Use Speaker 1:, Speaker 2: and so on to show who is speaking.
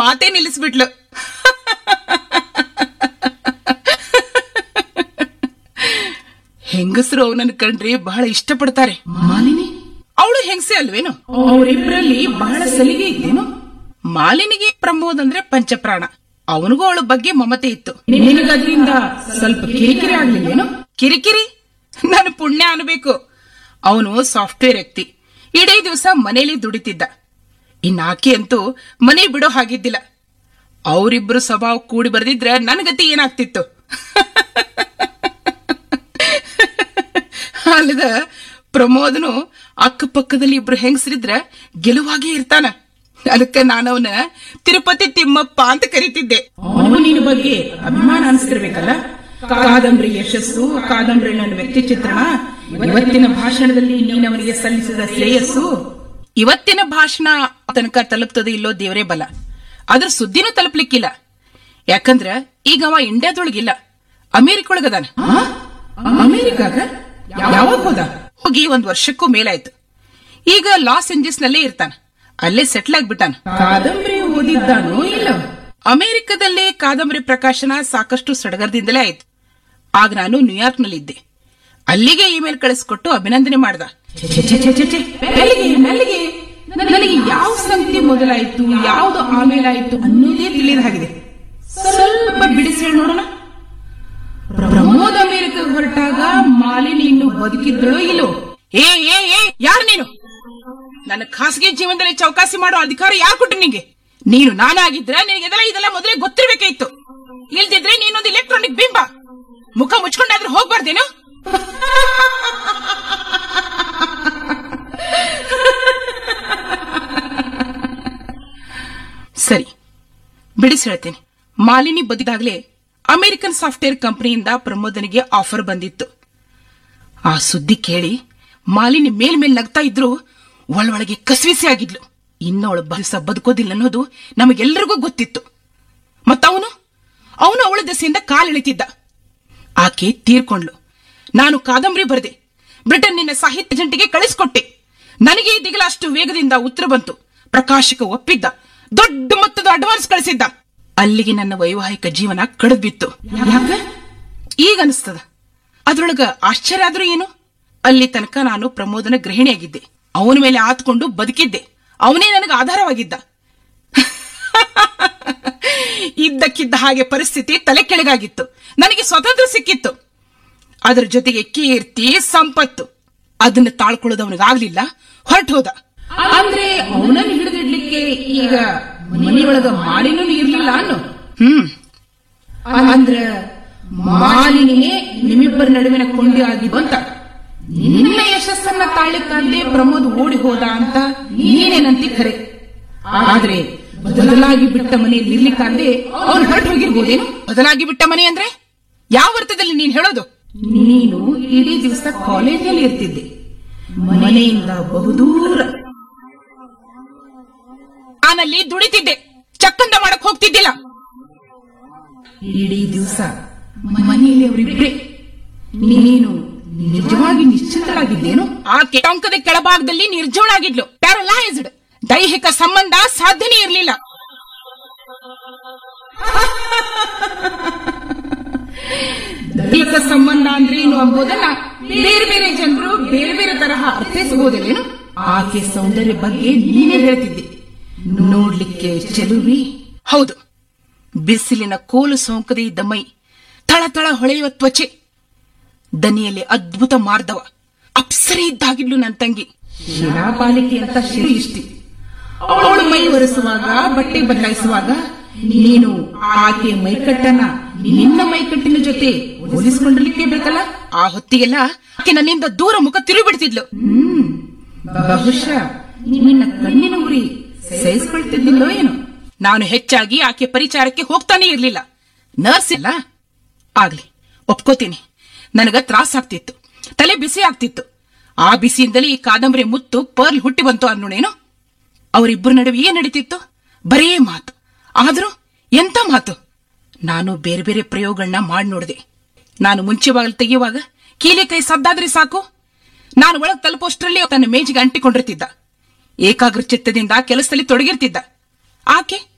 Speaker 1: ಮಾತೇ ನಿಲ್ಲಿಸ್ಬಿಟ್ಲು ಹೆಂಗಸರು ಅವನನ್ನು ಕಂಡ್ರೆ ಬಹಳ ಇಷ್ಟಪಡ್ತಾರೆ
Speaker 2: ಮಾಲಿನಿ
Speaker 1: ಅವಳು ಹೆಂಗಸೆ ಅಲ್ವೇನು
Speaker 2: ಅವರಿಬ್ಬರಲ್ಲಿ ಬಹಳ ಸಲಿಗೆ ಇದ್ದೇನು
Speaker 1: ಮಾಲಿನಿಗೆ ಪ್ರಮೋದ್ ಅಂದ್ರೆ ಪಂಚಪ್ರಾಣ ಅವನಿಗೂ ಅವಳ ಬಗ್ಗೆ ಮಮತೆ ಇತ್ತು
Speaker 2: ನಿನಗದ್ರಿಂದ ಸ್ವಲ್ಪ ಕಿರಿಕಿರಿ ಆಗ್ಲಿಲ್ಲೇನು
Speaker 1: ಕಿರಿಕಿರಿ ನಾನು ಪುಣ್ಯ ಅನ್ಬೇಕು ಅವನು ಸಾಫ್ಟ್ವೇರ್ ವ್ಯಕ್ತಿ ಇಡೀ ದಿವಸ ಮನೇಲಿ ದುಡಿತಿದ್ದ ಇನ್ನಾಕೆ ಅಂತೂ ಮನೆ ಬಿಡೋ ಹಾಗಿದ್ದಿಲ್ಲ ಅವರಿಬ್ರು ಸ್ವಭಾವ ಕೂಡಿ ಬರ್ದಿದ್ರೆ ನನ್ನ ಗತಿ ಏನಾಗ್ತಿತ್ತು ಅಲ್ಲದ ಪ್ರಮೋದನು ಅಕ್ಕಪಕ್ಕದಲ್ಲಿ ಇಬ್ರು ಹೆಂಗಸರಿದ್ರ ಗೆಲುವಾಗೇ ಇರ್ತಾನ ಅದಕ್ಕೆ ನಾನವನ ತಿರುಪತಿ ತಿಮ್ಮಪ್ಪ ಅಂತ ಕರಿತಿದ್ದೆ
Speaker 2: ಅವನು ನಿನ್ನ ಬಗ್ಗೆ ಅಭಿಮಾನ ಅನಿಸ್ತಿರ್ಬೇಕಲ್ಲ ಕಾದಂಬರಿ ಯಶಸ್ಸು ಕಾದಂಬರಿ ನನ್ನ ವ್ಯಕ್ತಿ ಚಿತ್ರಣ ಇವತ್ತಿನ ಭಾಷಣದಲ್ಲಿ ನೀನವನಿಗೆ ಸಲ್ಲಿಸಿದ ಶ್ರೇಯಸ್ಸು
Speaker 1: ಇವತ್ತಿನ ಭಾಷಣ ತನಕ ತಲುಪ್ತದೆ ಇಲ್ಲೋ ದೇವರೇ ಬಲ ಅದ್ರ ಸುದ್ದಿನೂ ತಲುಪ್ಲಿಕ್ಕಿಲ್ಲ ಯಾಕಂದ್ರ ಈಗ ಅವ ಇಂಡಿಯಾದೊಳಗಿಲ್ಲ ಅಮೆರಿಕ ಒಳಗದಾನ
Speaker 2: ಆ? ಅಮೆರಿಕಾಗ ಯಾವಾಗ ಹೋದ
Speaker 1: ಹೋಗಿ ಒಂದ್ ವರ್ಷಕ್ಕೂ ಮೇಲಾಯ್ತು ಈಗ ಲಾಸ್ ಏಂಜಲ್ಸ್ ನಲ್ಲೇ ಇರ್ತಾನ ಅಲ್ಲೇ ಸೆಟ್ಲ್ ಆಗ್ಬಿಟ್ಟಾನ
Speaker 2: ಕಾದಂಬರಿ ಓದಿದ್ದಾನೋ ಇಲ್ಲ
Speaker 1: ಅಮೆರಿಕದಲ್ಲೇ ಕಾದಂಬರಿ ಪ್ರಕಾಶನ ಸಾಕಷ್ಟು ಸಡಗರದಿಂದಲೇ ಆಯ್ತು ಆಗ ನಾನು ನ್ಯೂಯಾರ್ಕ್ನಲ್ಲಿದ್ದೆ ಅಲ್ಲಿಗೆ ಇಮೇಲ್ ಕಳಿಸ್ಕೊಟ್ಟು ಅಭಿನಂದನೆ ಮಾಡ್ದ
Speaker 2: ಛೆ, ಛೆ, ಛೆ, ಛೆ, ಛೆ, ಛೆ. ಮೆಲ್ಲಿಗೆ ಮೆಲ್ಲಿಗೆ ನನಗೆ ಯಾವ ಸಂಗತಿ ಮೊದಲಾಯ್ತು ಯಾವುದು ಆಮೇಲಾಯ್ತು ಅನ್ನೋದೇ ತಿಳಿದ ಹಾಗಿದೆ ಸ್ವಲ್ಪ ಬಿಡಿಸಿ ಹೇಳಿ ನೋಡೋಣ ಪ್ರಮೋದ್ ಅಮೆರಿಕ ಹೊರಟಾಗ ಮಾಲಿನಿ ಇನ್ನು ಬದುಕಿದ್ರೋ ಇಲ್ಲೋ
Speaker 1: ಏ ಏ ಏ ಯಾರು ನೀನು ನನ್ನ ಖಾಸಗಿ ಜೀವನದಲ್ಲಿ ಚೌಕಾಸಿ ಮಾಡೋ ಅಧಿಕಾರ ಯಾರು ಕೊಟ್ಟು ನಿಂಗೆ ನೀನು ನಾನಾಗಿದ್ರೆ ನಿನಗೆ ಇದೆಲ್ಲ ಇದೆಲ್ಲ ಮೊದಲೇ ಗೊತ್ತಿರ್ಬೇಕಾಯ್ತು ಇಲ್ದಿದ್ರೆ ನೀನೊಂದು ಇಲೆಕ್ಟ್ರಾನಿಕ್ ಬಿಂಬ ಮುಖ ಮುಚ್ಕೊಂಡಾದ್ರೂ ಹೋಗ್ಬಾರ್ದೇನು ಸರಿ ಬಿಡಿಸಿ ಹೇಳ್ತೇನೆ ಮಾಲಿನಿ ಬದಿದಾಗ್ಲೇ ಅಮೆರಿಕನ್ ಸಾಫ್ಟ್ವೇರ್ ಕಂಪನಿಯಿಂದ ಪ್ರಮೋದನಿಗೆ ಆಫರ್ ಬಂದಿತ್ತು ಆ ಸುದ್ದಿ ಕೇಳಿ ಮಾಲಿನಿ ಮೇಲ್ಮೇಲ್ ನಗ್ತಾ ಇದ್ರು ಒಳೊಳಗೆ ಕಸ್ವಿಸಿ ಆಗಿದ್ಲು ಇನ್ನವಳು ದಿವಸ ಬದುಕೋದಿಲ್ಲ ಅನ್ನೋದು ನಮಗೆಲ್ಲರಿಗೂ ಗೊತ್ತಿತ್ತು ಮತ್ತವನು ಅವನು ಅವಳ ದೆಸೆಯಿಂದ ಕಾಲೆಳಿತಿದ್ದ ಆಕೆ ತೀರ್ಕೊಂಡ್ಲು ನಾನು ಕಾದಂಬರಿ ಬರೆದೆ ಬ್ರಿಟನ್ನಿನ ಸಾಹಿತ್ಯ ಜಂಟಿಗೆ ಕಳಿಸ್ಕೊಟ್ಟೆ ನನಗೆ ದಿಗಲ ಅಷ್ಟು ವೇಗದಿಂದ ಉತ್ತರ ಬಂತು ಪ್ರಕಾಶಕ ಒಪ್ಪಿದ್ದ ದೊಡ್ಡ ಮೊತ್ತದ ಅಡ್ವಾನ್ಸ್ ಕಳಿಸಿದ್ದ ಅಲ್ಲಿಗೆ ನನ್ನ ವೈವಾಹಿಕ ಜೀವನ ಕಳೆದ್ಬಿತ್ತು
Speaker 2: ಯಾಕ
Speaker 1: ಈಗ ಅನಿಸ್ತದ ಅದ್ರೊಳಗ ಆಶ್ಚರ್ಯ ಆದ್ರೂ ಏನು ಅಲ್ಲಿ ತನಕ ನಾನು ಪ್ರಮೋದನ ಗೃಹಿಣಿಯಾಗಿದ್ದೆ ಅವನ ಮೇಲೆ ಆತ್ಕೊಂಡು ಬದುಕಿದ್ದೆ ಅವನೇ ನನಗೆ ಆಧಾರವಾಗಿದ್ದ ಇದ್ದಕ್ಕಿದ್ದ ಹಾಗೆ ಪರಿಸ್ಥಿತಿ ತಲೆ ಕೆಳಗಾಗಿತ್ತು ನನಗೆ ಸ್ವತಂತ್ರ ಸಿಕ್ಕಿತ್ತು ಅದರ ಜೊತೆಗೆ ಕೀರ್ತಿ ಸಂಪತ್ತು ಅದನ್ನ ತಾಳ್ಕೊಳ್ಳೋದು ಅವನಿಗಾಗ್ಲಿಲ್ಲ ಹೊರಟು ಹೋದ
Speaker 2: ಅಂದ್ರೆ ಅವನನ್ನು ಹಿಡಿದಿಡ್ಲಿಕ್ಕೆ ಈಗ ಮನೆಯೊಳಗ ಮಾಲಿನೂ ಇರ್ಲಿಲ್ಲ ಅನ್ನು
Speaker 1: ಹ್ಮ್
Speaker 2: ಅಂದ್ರ ಮಾಲಿನಿನೇ ನಿಮ್ಮಿಬ್ಬರ ನಡುವಿನ ಕೊಂಡಿ ಆಗಿದ್ದು ಅಂತ ನಿನ್ನ ಯಶಸ್ಸನ್ನ ತಾಳಿಕಾದ್ದೇ ಪ್ರಮೋದ್ ಓಡಿ ಹೋದ ಅಂತ ನೀನೇನಂತಿ ಖರೆ ಆದ್ರೆ ಬದಲಾಗಿ ಬಿಟ್ಟ ಮನೆಯಲ್ಲಿ ಇರ್ಲಿಕ್ಕಾದ್ದೇ ಅವನು ಹೊರಟು ಹೋಗಿರ್ಬೋದೇನು
Speaker 1: ಬದಲಾಗಿ ಬಿಟ್ಟ ಮನೆ ಅಂದ್ರೆ ಯಾವ ಅರ್ಥದಲ್ಲಿ ನೀನ್ ಹೇಳೋದು
Speaker 2: ನೀನು ಇಡೀ ದಿವಸ ಕಾಲೇಜಲ್ಲಿ ಇರ್ತಿದ್ದೆ ಮನೆಯಿಂದ ಬಹುದೂರ
Speaker 1: ನಾನಲ್ಲಿ ದುಡಿತಿದ್ದೆ ಚಕ್ಕಂದ ಮಾಡಕ್ ಹೋಗ್ತಿದ್ದಿಲ್ಲ
Speaker 2: ಇಡೀ ದಿವಸ ಮನೆಯಲ್ಲಿ ಅವರಿಬ್ರೆ ನೀನು ನಿಜವಾಗಿ ನಿಶ್ಚಿತರಾಗಿದ್ದೇನು
Speaker 1: ಆಕೆ ಟೊಂಕದ ಕೆಳಭಾಗದಲ್ಲಿ ನಿರ್ಜೋಳಾಗಿದ್ಲು ಪ್ಯಾರಲೈಸ್ಡ್ ದೈಹಿಕ ಸಂಬಂಧ ಸಾಧ್ಯನೇ ಇರಲಿಲ್ಲ
Speaker 2: ದೈಹಿಕ ಸಂಬಂಧ ಅಂದ್ರೆ ಏನು ಎಂಬುದನ್ನ ಬೇರೆ ಬೇರೆ ಜನರು ಬೇರೆ ಬೇರೆ ತರಹ ಅರ್ಥೈಸಬಹುದಿಲ್ಲೇನು ಆಕೆ ಸೌಂದರ್ಯ ಬಗ್ಗೆ ನೀನೇ ಹೇಳ್ತಿದ್ದೆ ನೋಡ್ಲಿಕ್ಕೆ ಚೆಲುವಿ
Speaker 1: ಹೌದು ಬಿಸಿಲಿನ ಕೋಲು ಸೋಂಕದೇ ಇದ್ದ ಮೈ ತಳತಳ ಹೊಳೆಯುವ ತ್ವಚೆ ದನಿಯಲ್ಲಿ ಅದ್ಭುತ ಮಾರ್ದವ ಅಪ್ಸರೆ ಇದ್ದಾಗಿದ್ಲು ನನ್ನ ತಂಗಿ
Speaker 2: ಶಿಲಾಪಾಲಿಕೆ ಅಂತ ಶಿರಿ ಇಷ್ಟಿ ಅವಳು ಮೈ ಒರೆಸುವಾಗ ಬಟ್ಟೆ ಬದಲಾಯಿಸುವಾಗ ನೀನು ಆಕೆ ಮೈಕಟ್ಟನ್ನ ನಿನ್ನ ಮೈಕಟ್ಟಿನ ಜೊತೆ ಹೋಲಿಸಿಕೊಂಡಿರ್ಲಿಕ್ಕೆ ಬೇಕಲ್ಲ
Speaker 1: ಆ ಹೊತ್ತಿಗೆಲ್ಲ ಆಕೆ ನನ್ನಿಂದ ದೂರ ಮುಖ ತಿರುಗಿಬಿಡ್ತಿದ್ಲು
Speaker 2: ಹ್ಮ್ ಬಹುಶಃ ನಿನ್ನ ಕಣ್ಣಿನ ಉರಿ ಸಹಿಸ್ಕೊಳ್ತಿದ್ದಿಲ್ಲೋ ಏನು
Speaker 1: ನಾನು ಹೆಚ್ಚಾಗಿ ಆಕೆ ಪರಿಚಾರಕ್ಕೆ ಹೋಗ್ತಾನೆ ಇರ್ಲಿಲ್ಲ ನರ್ಸ್ ಇಲ್ಲ ಆಗ್ಲಿ ಒಪ್ಕೋತೀನಿ ನನಗ ತ್ರಾಸ ಆಗ್ತಿತ್ತು ತಲೆ ಬಿಸಿ ಆಗ್ತಿತ್ತು ಆ ಬಿಸಿಯಿಂದಲೇ ಈ ಕಾದಂಬರಿ ಮುತ್ತು ಪರ್ಲ್ ಹುಟ್ಟಿ ಬಂತು ಅನ್ನೋಣೇನು ಅವರಿಬ್ಬರ ನಡುವೆ ಏನ್ ನಡೀತಿತ್ತು ಬರೇ ಮಾತು ಆದ್ರೂ ಎಂತ ಮಾತು ನಾನು ಬೇರೆ ಬೇರೆ ಪ್ರಯೋಗಗಳನ್ನ ಮಾಡಿ ನೋಡಿದೆ ನಾನು ಮುಂಚೆ ಬಾಗಿಲು ತೆಗೆಯುವಾಗ ಕೀಲಿ ಕೈ ಸದ್ದಾದ್ರೆ ಸಾಕು ನಾನು ಒಳಗ್ ತಲುಪೋಷ್ಟರಲ್ಲಿ ತನ್ನ ಮೇಜಿಗೆ ಅಂಟಿಕೊಂಡಿರ್ತಿದ್ದ ಏಕಾಗ್ರ ಚಿತ್ತದಿಂದ ಕೆಲಸದಲ್ಲಿ ತೊಡಗಿರ್ತಿದ್ದ ಆಕೆ